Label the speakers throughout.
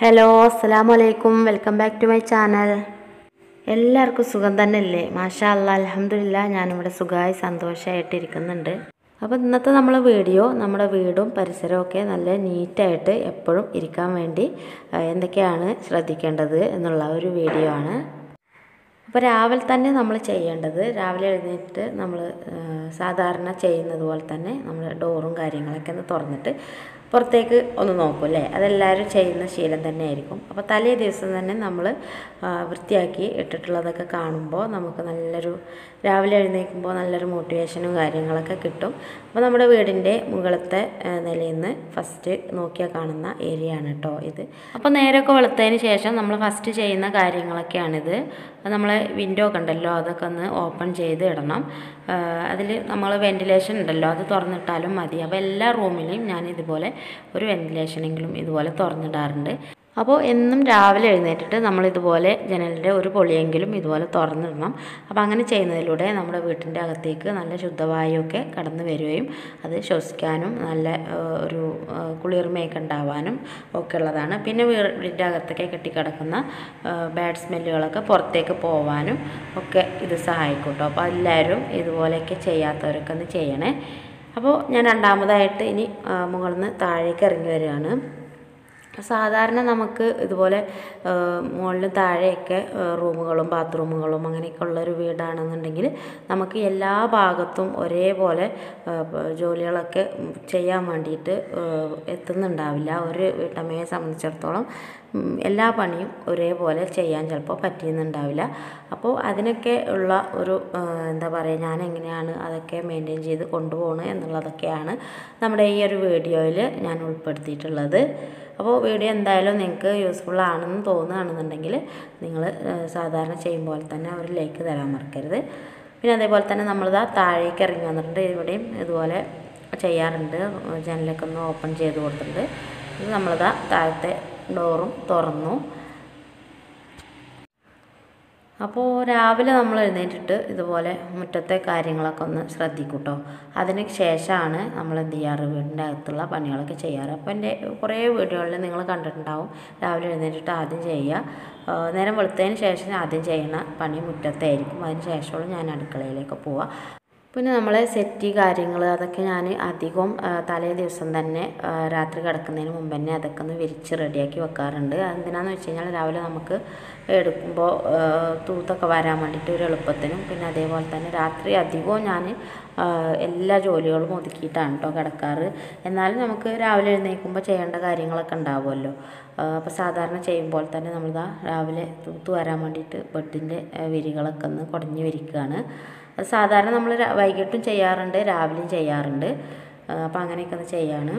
Speaker 1: hello അസ്സാം വലൈക്കും welcome back to my channel എല്ലാവർക്കും സുഖം തന്നെയല്ലേ മാഷാ അല്ലാ അലഹമില്ല ഞാനിവിടെ സുഖമായി സന്തോഷമായിട്ട് ഇരിക്കുന്നുണ്ട് അപ്പോൾ ഇന്നത്തെ നമ്മളെ വീഡിയോ നമ്മുടെ വീടും പരിസരവും ഒക്കെ നല്ല നീറ്റായിട്ട് എപ്പോഴും ഇരിക്കാൻ വേണ്ടി ആ, എന്തൊക്കെയാണ് ശ്രദ്ധിക്കേണ്ടത് എന്നുള്ള ഒരു വീഡിയോ ആണ് അപ്പോൾ രാവിലെ തന്നെ നമ്മൾ ചെയ്യേണ്ടത് രാവിലെ എഴുന്നേറ്റ് നമ്മൾ സാധാരണ ചെയ്യുന്നത് പോലെ തന്നെ നമ്മൾ ഡോറും കാര്യങ്ങളൊക്കെ ഒന്ന് തുറന്നിട്ട് പുറത്തേക്ക് ഒന്ന് നോക്കും അല്ലേ അതെല്ലാവരും ചെയ്യുന്ന ശീലം തന്നെ ആയിരിക്കും അപ്പോൾ തലേ ദിവസം തന്നെ നമ്മൾ വൃത്തിയാക്കി ഇട്ടിട്ടുള്ളതൊക്കെ കാണുമ്പോൾ നമുക്ക് നല്ലൊരു രാവിലെ എഴുന്നേൽക്കുമ്പോൾ നല്ലൊരു മോട്ടിവേഷനും കാര്യങ്ങളൊക്കെ കിട്ടും അപ്പോൾ നമ്മുടെ വീടിൻ്റെ മുകളത്തെ ആ, നിലയിൽ നിന്ന് ഫസ്റ്റ് നോക്കിയാൽ കാണുന്ന ഏരിയ ആണ് കേട്ടോ ഇത് അപ്പോൾ നേരമൊക്കെ വെളുത്തതിന് ശേഷം നമ്മൾ ഫസ്റ്റ് ചെയ്യുന്ന കാര്യങ്ങളൊക്കെയാണിത് നമ്മളെ വിൻഡോ ഒക്കെ ഉണ്ടല്ലോ അതൊക്കെ ഒന്ന് ഓപ്പൺ ചെയ്ത് ഇടണം അതിൽ നമ്മൾ വെൻറ്റിലേഷൻ ഉണ്ടല്ലോ അത് തുറന്നിട്ടാലും മതി അപ്പോൾ എല്ലാ റൂമിലും ഞാൻ ഇതുപോലെ ഒരു വെൻറ്റിലേഷനെങ്കിലും ഇതുപോലെ തുറന്നിടാറുണ്ട് അപ്പോൾ എന്നും രാവിലെ എഴുന്നേറ്റിട്ട് നമ്മൾ ഇതുപോലെ ജനലിൻ്റെ ഒരു പൊളിയെങ്കിലും ഇതുപോലെ തുറന്നിടണം അപ്പോൾ അങ്ങനെ ചെയ്യുന്നതിലൂടെ നമ്മുടെ വീട്ടിൻ്റെ അകത്തേക്ക് നല്ല ശുദ്ധവായുവൊക്കെ കടന്നു വരികയും അത് ശ്വസിക്കാനും നല്ല ആ, ഒരു ആ, കുളിർമയൊക്കെ ഉണ്ടാവാനും ഒക്കെ ഉള്ളതാണ് പിന്നെ വീടിൻ്റെ അകത്തൊക്കെ കെട്ടിക്കിടക്കുന്ന ബാഡ് സ്മെല്ലുകളൊക്കെ പുറത്തേക്ക് പോവാനും ഒക്കെ ഇത് സഹായിക്കും കേട്ടോ അപ്പോൾ എല്ലാവരും ഇതുപോലെയൊക്കെ ചെയ്യാത്തവരൊക്കെ ഒന്ന് ചെയ്യണേ അപ്പോൾ ഞാൻ രണ്ടാമതായിട്ട് ഇനി ആ, മുകളിൽ നിന്ന് താഴേക്ക് ഇറങ്ങി വരികയാണ് സാധാരണ നമുക്ക് ഇതുപോലെ മുകളിലും താഴെയൊക്കെ ആ, റൂമുകളും ബാത്റൂമുകളും അങ്ങനെയൊക്കെ ഉള്ളൊരു വീടാണെന്നുണ്ടെങ്കിൽ നമുക്ക് എല്ലാ ഭാഗത്തും ഒരേപോലെ ആ, പ- ജോലികളൊക്കെ ഉം, ചെയ്യാൻ വേണ്ടിയിട്ട് ആ, എത്തുന്നുണ്ടാവില്ല ഒരു വീട്ടമ്മയെ സംബന്ധിച്ചിടത്തോളം ഉം, എല്ലാ പണിയും ഒരേപോലെ ചെയ്യാൻ ചിലപ്പോൾ പറ്റിയെന്നുണ്ടാവില്ല അപ്പോൾ അതിനൊക്കെ ഉള്ള ഒരു ആ, എന്താ പറയുക ഞാൻ എങ്ങനെയാണ് അതൊക്കെ മെയിൻറ്റെയിൻ ചെയ്ത് കൊണ്ടുപോകണം എന്നുള്ളതൊക്കെയാണ് നമ്മുടെ ഈ ഒരു വീഡിയോയിൽ ഞാൻ ഉൾപ്പെടുത്തിയിട്ടുള്ളത് അപ്പോൾ വീഡിയോ എന്തായാലും നിങ്ങൾക്ക് യൂസ്ഫുൾ ആണെന്ന് തോന്നുകയാണെന്നുണ്ടെങ്കിൽ നിങ്ങൾ സാധാരണ ചെയ്യും പോലെ തന്നെ ഒരു ലൈക്ക് തരാൻ മറക്കരുത് പിന്നെ അതേപോലെ തന്നെ നമ്മളിതാ താഴേക്ക് ഇറങ്ങി വന്നിട്ടുണ്ട് ഇവിടെയും ഇതുപോലെ ചെയ്യാറുണ്ട് ജനലൊക്കെ ഒന്ന് ഓപ്പൺ ചെയ്ത് കൊടുത്തിട്ടുണ്ട് ഇത് നമ്മളിതാ താഴത്തെ ഡോറും തുറന്നു അപ്പോൾ രാവിലെ നമ്മൾ എഴുന്നേറ്റിട്ട് ഇതുപോലെ മുറ്റത്തെ കാര്യങ്ങളൊക്കെ ഒന്ന് ശ്രദ്ധിക്കും കേട്ടോ അതിന് ശേഷമാണ് നമ്മൾ എന്ത് ചെയ്യാറ് വീടിൻ്റെ അകത്തുള്ള പണികളൊക്കെ ചെയ്യാറ് അപ്പോൾ എൻ്റെ കുറേ വീഡിയോകളിൽ നിങ്ങൾ കണ്ടിട്ടുണ്ടാവും രാവിലെ എഴുന്നേറ്റിട്ട് ആദ്യം ചെയ്യുക ആ, നേരം വെളുത്തതിന് ശേഷം ആദ്യം ചെയ്യുന്ന പണി മുറ്റത്തായിരിക്കും അതിന് ശേഷമുള്ള ഞാൻ അടുക്കളയിലേക്ക് പോവുക പിന്നെ നമ്മളെ സെറ്റ് കാര്യങ്ങൾ അതൊക്കെ ഞാൻ അധികം ആ, തലേ ദിവസം തന്നെ ആ, രാത്രി കിടക്കുന്നതിന് മുമ്പ് തന്നെ അതൊക്കെ ഒന്ന് വിരിച്ച് റെഡിയാക്കി വെക്കാറുണ്ട് അതെന്തിനാന്ന് വെച്ച് കഴിഞ്ഞാൽ രാവിലെ നമുക്ക് എടുക്കുമ്പോൾ ആ, തൂത്തൊക്കെ വരാൻ വേണ്ടിയിട്ട് ഒരു എളുപ്പത്തിനും പിന്നെ അതേപോലെ തന്നെ രാത്രി അധികവും ഞാൻ ആ, എല്ലാ ജോലികളും ഒതുക്കിയിട്ടാണ് കേട്ടോ കിടക്കാറ് എന്നാലും നമുക്ക് രാവിലെ എഴുന്നേൽക്കുമ്പോൾ ചെയ്യേണ്ട കാര്യങ്ങളൊക്കെ ഉണ്ടാവുമല്ലോ അപ്പോൾ സാധാരണ ചെയ്യുമ്പോൾ തന്നെ നമ്മളിതാ രാവിലെ തൂത്ത് വരാൻ വേണ്ടിയിട്ട് ബെഡിൻ്റെ വിരികളൊക്കെ ഒന്ന് കുടഞ്ഞ് വിരിക്കുകയാണ് അത് സാധാരണ നമ്മൾ വൈകിട്ടും ചെയ്യാറുണ്ട് രാവിലെയും ചെയ്യാറുണ്ട് അപ്പോൾ അങ്ങനെയൊക്കെ ഒന്ന് ചെയ്യാണ്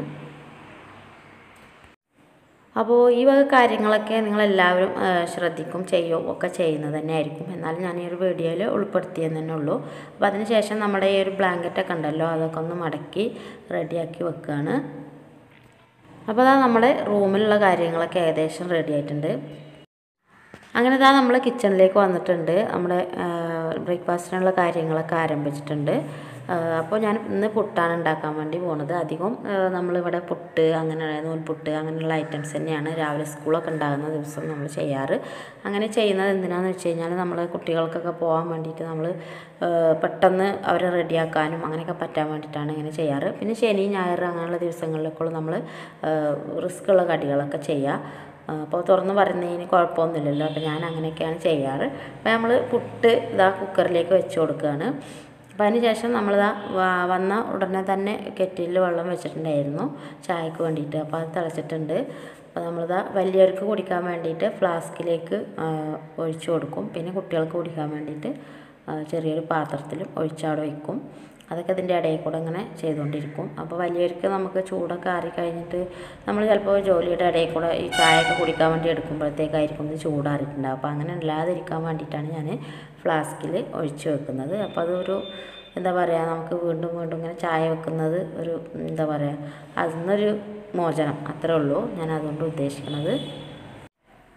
Speaker 1: അപ്പോൾ ഈ വക കാര്യങ്ങളൊക്കെ നിങ്ങളെല്ലാവരും ആ, ശ്രദ്ധിക്കും ചെയ്യോ ഒക്കെ ചെയ്യുന്നത് തന്നെ ആയിരിക്കും എന്നാലും ഞാൻ ഈ ഒരു വീഡിയോയിൽ ഉൾപ്പെടുത്തിയെന്ന് തന്നെ ഉള്ളൂ അപ്പോൾ അതിന് ശേഷം നമ്മുടെ ഈ ഒരു ബ്ലാങ്കറ്റൊക്കെ ഉണ്ടല്ലോ അതൊക്കെ ഒന്ന് മടക്കി റെഡിയാക്കി വെക്കുകയാണ് അപ്പോൾ അതാ നമ്മുടെ റൂമിലുള്ള കാര്യങ്ങളൊക്കെ ഏകദേശം റെഡി ആയിട്ടുണ്ട് അങ്ങനെ ഇതാ നമ്മൾ കിച്ചണിലേക്ക് വന്നിട്ടുണ്ട് നമ്മുടെ ബ്രേക്ക്ഫാസ്റ്റിനുള്ള കാര്യങ്ങളൊക്കെ ആരംഭിച്ചിട്ടുണ്ട് ആ, അപ്പോൾ ഞാൻ ഇന്ന് പുട്ടാണ് ഉണ്ടാക്കാൻ വേണ്ടി പോണത് അധികം ആ, നമ്മളിവിടെ പുട്ട് അങ്ങനെ നൂൽപുട്ട് അങ്ങനെയുള്ള ഐറ്റംസ് തന്നെയാണ് രാവിലെ സ്കൂളൊക്കെ ഉണ്ടാകുന്ന ദിവസം നമ്മൾ ചെയ്യാറ് അങ്ങനെ ചെയ്യുന്നത് എന്തിനാന്ന് വെച്ച് കഴിഞ്ഞാൽ നമ്മൾ കുട്ടികൾക്കൊക്കെ പോകാൻ വേണ്ടിയിട്ട് നമ്മൾ പെട്ടെന്ന് അവരെ റെഡിയാക്കാനും അങ്ങനെയൊക്കെ പറ്റാൻ വേണ്ടിയിട്ടാണ് ഇങ്ങനെ ചെയ്യാറ് പിന്നെ ശനി ഞായർ അങ്ങനെയുള്ള ദിവസങ്ങളിലൊക്കെ നമ്മൾ റിസ്ക് ഉള്ള കടികളൊക്കെ ചെയ്യുക ആ, അപ്പോൾ തുറന്ന് പറയുന്നതിന് കുഴപ്പമൊന്നുമില്ലല്ലോ അപ്പോൾ ഞാൻ അങ്ങനെയൊക്കെയാണ് ചെയ്യാറ് അപ്പോൾ നമ്മൾ പുട്ട് ഇതാ കുക്കറിലേക്ക് വെച്ച് കൊടുക്കുകയാണ് അപ്പോൾ അതിന് ശേഷം നമ്മളിതാ വ- വന്ന ഉടനെ തന്നെ കെറ്റിലിൽ വെള്ളം വെച്ചിട്ടുണ്ടായിരുന്നു ചായക്ക് വേണ്ടിയിട്ട് അപ്പോൾ അത് തിളച്ചിട്ടുണ്ട് അപ്പോൾ നമ്മളിതാ വലിയവർക്ക് കുടിക്കാൻ വേണ്ടിയിട്ട് ഫ്ലാസ്കിലേക്ക് ആ, ഒഴിച്ചു കൊടുക്കും പിന്നെ കുട്ടികൾക്ക് കുടിക്കാൻ വേണ്ടിയിട്ട് ആ, ചെറിയൊരു പാത്രത്തിലും ഒഴിച്ചവിടെ വയ്ക്കും അതൊക്കെ ഇതിൻ്റെ ഇടയിൽ കൂടെ ഇങ്ങനെ ചെയ്തുകൊണ്ടിരിക്കും അപ്പോൾ വലിയവർക്ക് നമുക്ക് ചൂടൊക്കെ ആറി കഴിഞ്ഞിട്ട് നമ്മൾ ചിലപ്പോൾ ജോലിയുടെ ഇടയിൽ കൂടെ ഈ ചായയൊക്കെ കുടിക്കാൻ വേണ്ടി എടുക്കുമ്പോഴത്തേക്കായിരിക്കും ഇത് ചൂടാറിയിട്ടുണ്ടാവും അപ്പോൾ അങ്ങനെ ഇല്ലാതിരിക്കാൻ വേണ്ടിയിട്ടാണ് ഞാൻ ഫ്ലാസ്കിൽ ഒഴിച്ച് വെക്കുന്നത് അപ്പോൾ അതൊരു എന്താ പറയുക നമുക്ക് വീണ്ടും വീണ്ടും ഇങ്ങനെ ചായ വെക്കുന്നത് ഒരു എന്താ പറയുക അതിൽ നിന്നൊരു മോചനം അത്രേ ഉള്ളൂ ഞാൻ അതുകൊണ്ട് ഉദ്ദേശിക്കുന്നത്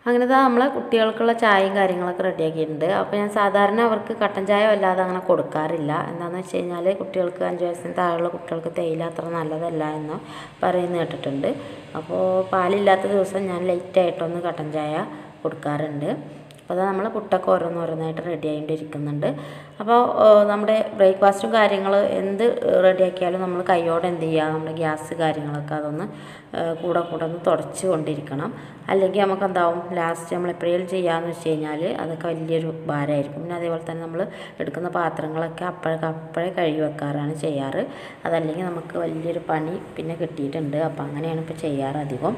Speaker 1: അങ്ങനെ ദാ നമ്മളെ കുട്ടികൾക്കുള്ള ചായയും കാര്യങ്ങളൊക്കെ റെഡിയാക്കിയിട്ടുണ്ട് അപ്പോൾ ഞാൻ സാധാരണ അവർക്ക് കട്ടൻ ചായ വല്ലാതെ അങ്ങനെ കൊടുക്കാറില്ല എന്താണെന്ന് വെച്ച് കഴിഞ്ഞാൽ കുട്ടികൾക്ക് അഞ്ച് വയസ്സിന് താഴെയുള്ള കുട്ടികൾക്ക് തേയില അത്ര നല്ലതല്ല എന്ന് പറയുന്നത് കേട്ടിട്ടുണ്ട് അപ്പോൾ പാലില്ലാത്ത ദിവസം ഞാൻ ലേറ്റായിട്ടൊന്ന് കട്ടൻ ചായ കൊടുക്കാറുണ്ട് അപ്പോൾ അത് നമ്മൾ പുട്ടൊക്കെ ഓരോന്നോരോന്നായിട്ട് റെഡി ആയിട്ടിരിക്കുന്നുണ്ട് അപ്പോൾ ഏഹ്, നമ്മുടെ ബ്രേക്ക്ഫാസ്റ്റും കാര്യങ്ങൾ എന്ത് റെഡിയാക്കിയാലും നമ്മൾ കൈയോടെ എന്ത് ചെയ്യുക നമ്മുടെ ഗ്യാസ് കാര്യങ്ങളൊക്കെ അതൊന്ന് ഏഹ്, കൂടെ കൂടെ ഒന്ന് തുടച്ച് കൊണ്ടിരിക്കണം അല്ലെങ്കിൽ നമുക്ക് എന്താവും ലാസ്റ്റ് നമ്മൾ എപ്പോഴേലും ചെയ്യാമെന്ന് വെച്ച് കഴിഞ്ഞാൽ അതൊക്കെ വലിയൊരു ഭാരമായിരിക്കും പിന്നെ അതേപോലെ തന്നെ നമ്മൾ എടുക്കുന്ന പാത്രങ്ങളൊക്കെ അപ്പോഴൊക്കെ അപ്പോഴേ കഴുകി വെക്കാറാണ് ചെയ്യാറ് അതല്ലെങ്കിൽ നമുക്ക് വലിയൊരു പണി പിന്നെ കിട്ടിയിട്ടുണ്ട് അപ്പോൾ അങ്ങനെയാണ് ഇപ്പോൾ ചെയ്യാറ് അധികം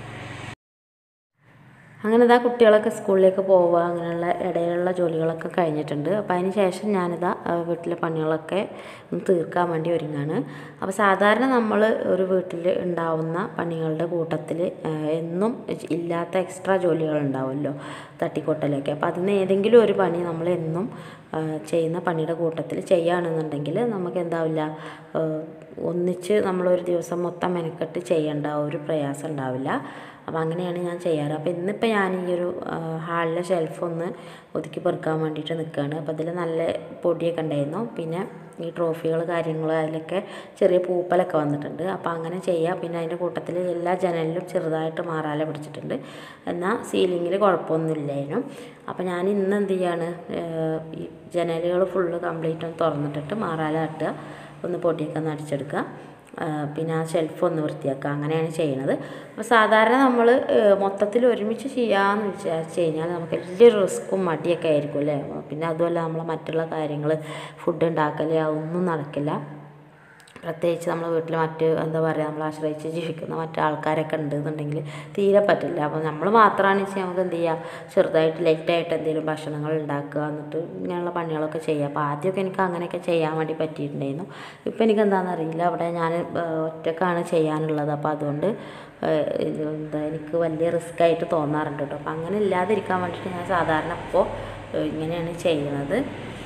Speaker 1: അങ്ങനെ ഇതാ കുട്ടികളൊക്കെ സ്കൂളിലേക്ക് പോവുക അങ്ങനെയുള്ള ഇടയിലുള്ള ജോലികളൊക്കെ കഴിഞ്ഞിട്ടുണ്ട് അപ്പോൾ അതിന് ശേഷം ഞാനിതാ ആ, വീട്ടിലെ പണികളൊക്കെ ഒന്ന് തീർക്കാൻ വേണ്ടി ഒരുങ്ങാണ് അപ്പോൾ സാധാരണ നമ്മൾ ഒരു വീട്ടിൽ ഉണ്ടാവുന്ന പണികളുടെ കൂട്ടത്തിൽ എന്നും ഇല്ലാത്ത എക്സ്ട്രാ ജോലികൾ ഉണ്ടാവുമല്ലോ തട്ടിക്കൊട്ടലൊക്കെ അപ്പോൾ അതിന് ഏതെങ്കിലും ഒരു പണി നമ്മൾ എന്നും ആ, ചെയ്യുന്ന പണിയുടെ കൂട്ടത്തിൽ ചെയ്യുകയാണെന്നുണ്ടെങ്കിൽ നമുക്ക് എന്താവില്ല ആ, ഒന്നിച്ച് നമ്മളൊരു ദിവസം മൊത്തം മെനക്കെട്ട് ചെയ്യേണ്ട ആ ഒരു പ്രയാസം ഉണ്ടാവില്ല അപ്പോൾ അങ്ങനെയാണ് ഞാൻ ചെയ്യാറ് അപ്പോൾ ഇന്നിപ്പോൾ ഞാൻ ഈ ഒരു ഹാളിലെ ഷെൽഫ് ഒന്ന് ഒതുക്കി പെറുക്കാൻ വേണ്ടിയിട്ട് നിൽക്കുകയാണ് അപ്പോൾ അതിൽ നല്ല പൊടിയൊക്കെ ഉണ്ടായിരുന്നു പിന്നെ ഈ ട്രോഫികൾ കാര്യങ്ങൾ അതിലൊക്കെ ചെറിയ പൂപ്പലൊക്കെ വന്നിട്ടുണ്ട് അപ്പോൾ അങ്ങനെ ചെയ്യുക പിന്നെ അതിൻ്റെ കൂട്ടത്തിൽ എല്ലാ ജനലിലും ചെറുതായിട്ട് മാറാല പിടിച്ചിട്ടുണ്ട് എന്നാൽ സീലിങ്ങിൽ കുഴപ്പമൊന്നുമില്ലായിരുന്നു അപ്പോൾ ഞാൻ ഇന്ന് എന്ത് ചെയ്യാണ് ഏഹ് ഈ ജനലുകൾ ഫുള്ള് കംപ്ലീറ്റ് ഒന്ന് തുറന്നിട്ടിട്ട് മാറാല തട്ടുക ഒന്ന് പൊടിയൊക്കെ ഒന്ന് അടിച്ചെടുക്കുക ആ, പിന്നെ ആ ഷെൽഫ് ഒന്ന് വൃത്തിയാക്കുക അങ്ങനെയാണ് ചെയ്യണത് അപ്പോൾ സാധാരണ നമ്മൾ മൊത്തത്തിൽ ഒരുമിച്ച് ചെയ്യാമെന്ന് വിചാരിച്ച് കഴിഞ്ഞാൽ നമുക്ക് വലിയൊരു റിസ്ക്കും മടിയൊക്കെ ആയിരിക്കും അല്ലേ പിന്നെ അതുമല്ല നമ്മൾ മറ്റുള്ള കാര്യങ്ങൾ ഫുഡ് ഉണ്ടാക്കൽ അതൊന്നും നടക്കില്ല പ്രത്യേകിച്ച് നമ്മൾ വീട്ടിൽ മറ്റ് എന്താ പറയുക നമ്മൾ ആശ്രയിച്ച് ജീവിക്കുന്ന മറ്റു ആൾക്കാരൊക്കെ ഉണ്ടെന്നുണ്ടെങ്കിൽ തീരെ പറ്റില്ല അപ്പോൾ നമ്മൾ മാത്രമാണ് വെച്ചാൽ നമുക്ക് എന്ത് ചെയ്യുക ചെറുതായിട്ട് ലേറ്റായിട്ട് എന്തെങ്കിലും ഭക്ഷണങ്ങൾ ഉണ്ടാക്കുക എന്നിട്ട് ഇങ്ങനെയുള്ള പണികളൊക്കെ ചെയ്യുക അപ്പോൾ ആദ്യമൊക്കെ എനിക്ക് അങ്ങനെയൊക്കെ ചെയ്യാൻ വേണ്ടി പറ്റിയിട്ടുണ്ടായിരുന്നു ഇപ്പോൾ എനിക്ക് എന്താണെന്ന് അറിയില്ല അവിടെ ഞാൻ ഒറ്റക്കാണ് ചെയ്യാനുള്ളത് അപ്പോൾ അതുകൊണ്ട് ഏഹ്, ഇത് എന്താ എനിക്ക് വലിയ റിസ്ക് ആയിട്ട് തോന്നാറുണ്ട് കേട്ടോ അപ്പോൾ അങ്ങനെ ഇല്ലാതിരിക്കാൻ വേണ്ടിയിട്ട് ഞാൻ സാധാരണ ഇപ്പോൾ ഏഹ്, ഇങ്ങനെയാണ് ചെയ്യുന്നത്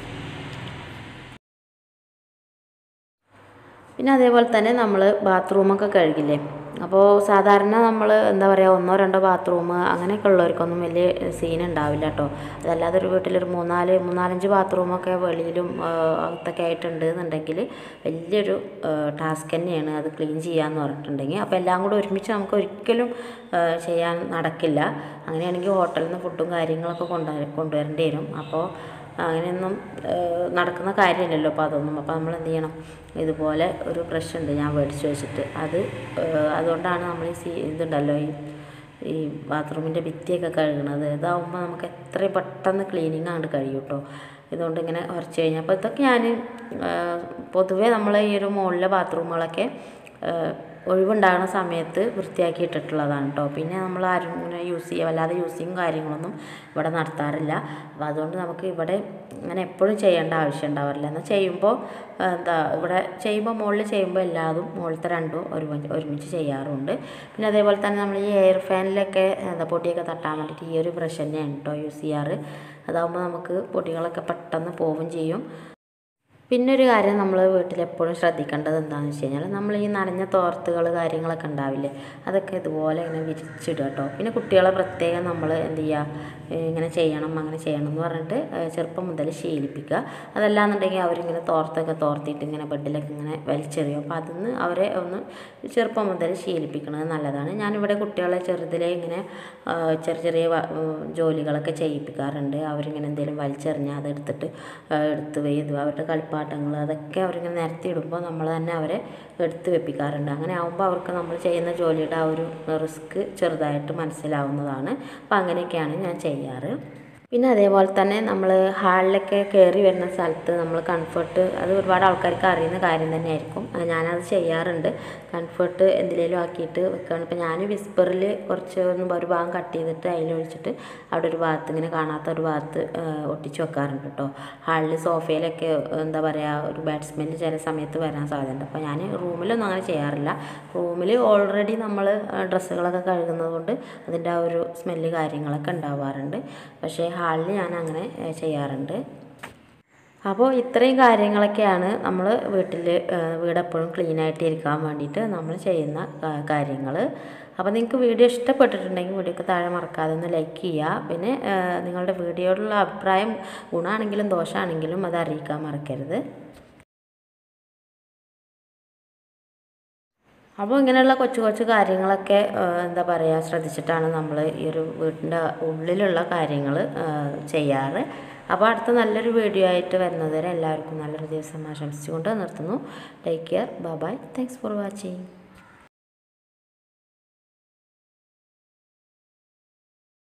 Speaker 1: പിന്നെ അതേപോലെ തന്നെ നമ്മൾ ബാത്റൂമൊക്കെ കഴുകില്ലേ അപ്പോൾ സാധാരണ നമ്മൾ എന്താ പറയുക ഒന്നോ രണ്ടോ ബാത്റൂം അങ്ങനെയൊക്കെ ഉള്ളവർക്കൊന്നും വലിയ സീൻ ഉണ്ടാവില്ല കേട്ടോ അതല്ലാതെ ഒരു വീട്ടിലൊരു മൂന്നാല് മൂന്നാലഞ്ച് ബാത്റൂമൊക്കെ വെളിയിലും ആ, അകത്തൊക്കെ ആയിട്ടുണ്ട് എന്നുണ്ടെങ്കിൽ വലിയൊരു ടാസ്ക് തന്നെയാണ് അത് ക്ലീൻ ചെയ്യാന്ന് പറഞ്ഞിട്ടുണ്ടെങ്കിൽ അപ്പോൾ എല്ലാം കൂടെ ഒരുമിച്ച് നമുക്ക് ഒരിക്കലും ആ, ചെയ്യാൻ നടക്കില്ല അങ്ങനെയാണെങ്കിൽ ഹോട്ടലിൽ നിന്ന് ഫുഡും കാര്യങ്ങളൊക്കെ കൊണ്ടുവര കൊണ്ടുവരേണ്ടി വരും അപ്പോൾ അങ്ങനെയൊന്നും ഏഹ്, നടക്കുന്ന കാര്യമില്ലല്ലോ അപ്പോൾ അതൊന്നും അപ്പോൾ നമ്മൾ എന്ത് ചെയ്യണം ഇതുപോലെ ഒരു ബ്രഷ് ഉണ്ട് ഞാൻ മേടിച്ച് വെച്ചിട്ട് അത് ഏഹ്, അതുകൊണ്ടാണ് നമ്മൾ ഈ സീ ഇതുണ്ടല്ലോ ഈ ഈ ബാത്റൂമിൻ്റെ ഭിത്തിയൊക്കെ കഴുകണത് ഇതാവുമ്പോൾ നമുക്ക് എത്രയും പെട്ടെന്ന് ക്ലീനിങ് അങ്ങോട്ട് കഴിയും കേട്ടോ ഇതുകൊണ്ട് ഇങ്ങനെ ഉരച്ച് കഴിഞ്ഞാൽ അപ്പോൾ ഇതൊക്കെ ഞാൻ പൊതുവേ നമ്മൾ ഈ ഒരു മുകളിലെ ബാത്റൂമുകളൊക്കെ ഏഹ്, ഒഴിവുണ്ടാകുന്ന സമയത്ത് വൃത്തിയാക്കി ഇട്ടിട്ടുള്ളതാണ് കേട്ടോ പിന്നെ നമ്മൾ ആരും ഇങ്ങനെ യൂസ് ചെയ്യുക വല്ലാതെ യൂസിങ് കാര്യങ്ങളൊന്നും ഇവിടെ നടത്താറില്ല അപ്പോൾ അതുകൊണ്ട് നമുക്ക് ഇവിടെ ഇങ്ങനെ എപ്പോഴും ചെയ്യേണ്ട ആവശ്യം ഉണ്ടാവാറില്ല എന്നാൽ ചെയ്യുമ്പോൾ എന്താ ഇവിടെ ചെയ്യുമ്പോൾ മുകളിൽ ചെയ്യുമ്പോൾ എല്ലാതും മുകളിലത്തെ രണ്ടും ഒരുമിച്ച് ഒരുമിച്ച് ചെയ്യാറുണ്ട് പിന്നെ അതേപോലെ തന്നെ നമ്മൾ ഈ എയർ ഫാനിലൊക്കെ എന്താ പൊടിയൊക്കെ തട്ടാൻ വേണ്ടിയിട്ട് ഈ ഒരു ബ്രഷ് തന്നെയാണ് കേട്ടോ യൂസ് ചെയ്യാറ് അതാകുമ്പോൾ നമുക്ക് പൊടികളൊക്കെ പെട്ടെന്ന് പോവും ചെയ്യും പിന്നെ ഒരു കാര്യം നമ്മൾ വീട്ടിൽ എപ്പോഴും ശ്രദ്ധിക്കേണ്ടത് എന്താണെന്ന് വെച്ച് കഴിഞ്ഞാൽ നമ്മൾ ഈ നനഞ്ഞ തോർത്തുകൾ കാര്യങ്ങളൊക്കെ ഉണ്ടാവില്ലേ അതൊക്കെ ഇതുപോലെ ഇങ്ങനെ വിരിച്ചിടുക കേട്ടോ പിന്നെ കുട്ടികളെ പ്രത്യേകം നമ്മൾ എന്ത് ചെയ്യുക ഏഹ് ഇങ്ങനെ ചെയ്യണം അങ്ങനെ ചെയ്യണം എന്ന് പറഞ്ഞിട്ട് ഏഹ് ചെറുപ്പം മുതൽ ശീലിപ്പിക്കുക അതല്ലാന്നുണ്ടെങ്കിൽ അവരിങ്ങനെ തോർത്തൊക്കെ തോർത്തിയിട്ട് ഇങ്ങനെ ബെഡിലൊക്കെ ഇങ്ങനെ വലിച്ചെറിയും അപ്പോൾ അതിന്ന് അവരെ ഒന്ന് ചെറുപ്പം മുതൽ ശീലിപ്പിക്കുന്നത് നല്ലതാണ് ഞാനിവിടെ കുട്ടികളെ ചെറുതിലേ ഇങ്ങനെ ആ, ചെറിയ ചെറിയ വ- ഉം, ജോലികളൊക്കെ ചെയ്യിപ്പിക്കാറുണ്ട് അവരിങ്ങനെ എന്തെങ്കിലും വലിച്ചെറിഞ്ഞാൽ അതെടുത്തിട്ട് ആ, എടുത്ത് വെയ്തു അവരുടെ കളിപ്പാട്ടങ്ങൾ അതൊക്കെ അവരിങ്ങനെ നിരത്തി ഇടുമ്പോൾ നമ്മൾ തന്നെ അവരെ എടുത്ത് വെപ്പിക്കാറുണ്ട് അങ്ങനെ ആകുമ്പോൾ അവർക്ക് നമ്മൾ ചെയ്യുന്ന ജോലിയുടെ ആ ഒരു റിസ്ക് ചെറുതായിട്ട് മനസ്സിലാവുന്നതാണ് അപ്പോൾ അങ്ങനെയൊക്കെയാണ് ഞാൻ ചെയ്യാറ് പിന്നെ അതേപോലെ തന്നെ നമ്മൾ ഹാളിലൊക്കെ കയറി വരുന്ന സ്ഥലത്ത് നമ്മൾ കംഫർട്ട് അത് ഒരുപാട് ആൾക്കാർക്ക് അറിയുന്ന കാര്യം തന്നെയായിരിക്കും അത് ഞാനത് ചെയ്യാറുണ്ട് കംഫർട്ട് എന്തിലേലും ആക്കിയിട്ട് വെക്കുകയാണ് ഇപ്പോൾ ഞാൻ വിസ്പറിൽ കുറച്ച് ഒന്ന് ഒരു ഭാഗം കട്ട് ചെയ്തിട്ട് അതിലൊഴിച്ചിട്ട് അവിടെ ഒരു ഭാഗത്ത് ഇങ്ങനെ കാണാത്ത ഒരു ഭാഗത്ത് ആ, ഒട്ടിച്ച് വെക്കാറുണ്ട് കേട്ടോ ഹാളിൽ സോഫയിലൊക്കെ എന്താ പറയുക ഒരു ബാറ്റ്സ്മെൻറ്റ് ചില സമയത്ത് വരാൻ സാധ്യതയുണ്ട് അപ്പോൾ ഞാൻ റൂമിലൊന്നും അങ്ങനെ ചെയ്യാറില്ല റൂമിൽ ഓൾറെഡി നമ്മൾ ഡ്രസ്സുകളൊക്കെ കഴുകുന്നത് കൊണ്ട് അതിൻ്റെ ആ ഒരു സ്മെല്ല് കാര്യങ്ങളൊക്കെ ഉണ്ടാവാറുണ്ട് പക്ഷേ ഹാളിൽ ഞാൻ അങ്ങനെ ഏഹ്, ചെയ്യാറുണ്ട് അപ്പോൾ ഇത്രയും കാര്യങ്ങളൊക്കെയാണ് നമ്മൾ വീട്ടിൽ വീട് എപ്പോഴും ക്ലീൻ ആയിട്ട് ഇരിക്കാൻ വേണ്ടിയിട്ട് നമ്മൾ ചെയ്യുന്ന കാര്യങ്ങൾ അപ്പോൾ നിങ്ങൾക്ക് വീഡിയോ ഇഷ്ടപ്പെട്ടിട്ടുണ്ടെങ്കിൽ വീഡിയോക്ക് താഴെ മറക്കാതെ ഒന്ന് ലൈക്ക് ചെയ്യുക പിന്നെ ആ, നിങ്ങളുടെ വീഡിയോയിലുള്ള അഭിപ്രായം ഗുണമാണെങ്കിലും ദോഷമാണെങ്കിലും അത് അറിയിക്കാൻ മറക്കരുത് അപ്പോൾ ഇങ്ങനെയുള്ള കൊച്ചു കൊച്ചു കാര്യങ്ങളൊക്കെ ആ, എന്താ പറയുക ശ്രദ്ധിച്ചിട്ടാണ് നമ്മൾ ഈ ഒരു വീടിൻ്റെ ഉള്ളിലുള്ള കാര്യങ്ങൾ ചെയ്യാറ് അപ്പോൾ അടുത്ത നല്ലൊരു വീഡിയോ ആയിട്ട് വരുന്നത് വരെ എല്ലാവർക്കും നല്ലൊരു ദിവസം ആശംസിച്ചുകൊണ്ട് നിർത്തുന്നു take care bye thanks for watching